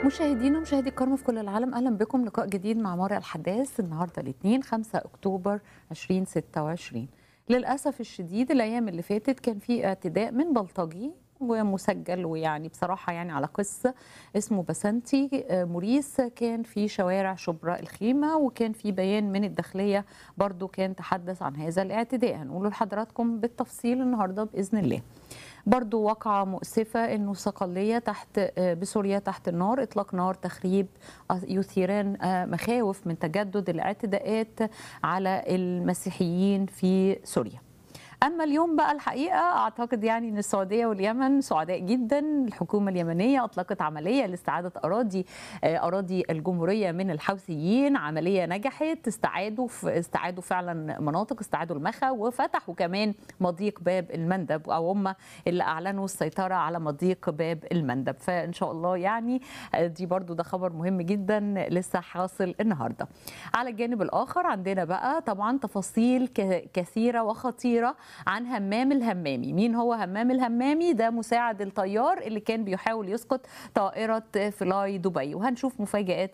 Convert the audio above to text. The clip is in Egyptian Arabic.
مشاهدينا ومشاهدي الكرام في كل العالم اهلا بكم لقاء جديد مع مرة الحداث النهارده الاثنين 5 اكتوبر 2026 للاسف الشديد الايام اللي فاتت كان في اعتداء من بلطجي ومسجل ويعني بصراحه يعني على قصه اسمه بسنتي آه، موريس كان في شوارع شبرا الخيمه وكان في بيان من الداخليه برضو كان تحدث عن هذا الاعتداء هنقوله لحضراتكم بالتفصيل النهارده باذن الله برضو واقعة مؤسفة أنه صقلية تحت آه، بسوريا تحت النار إطلاق نار تخريب آه، يثيران آه، مخاوف من تجدد الاعتداءات على المسيحيين في سوريا اما اليوم بقى الحقيقه اعتقد يعني ان السعوديه واليمن سعداء جدا الحكومه اليمنيه اطلقت عمليه لاستعاده اراضي آه، اراضي الجمهوريه من الحوثيين عمليه نجحت استعادوا استعادوا فعلا مناطق استعادوا المخا وفتحوا كمان مضيق باب المندب او هم اللي اعلنوا السيطره على مضيق باب المندب فان شاء الله يعني آه، دي برضو ده خبر مهم جدا لسه حاصل النهارده على الجانب الاخر عندنا بقى طبعا تفاصيل ك- كثيره وخطيره عن همام الهمامي مين هو همام الهمامي ده مساعد الطيار اللي كان بيحاول يسقط طائره فلاي دبي وهنشوف مفاجات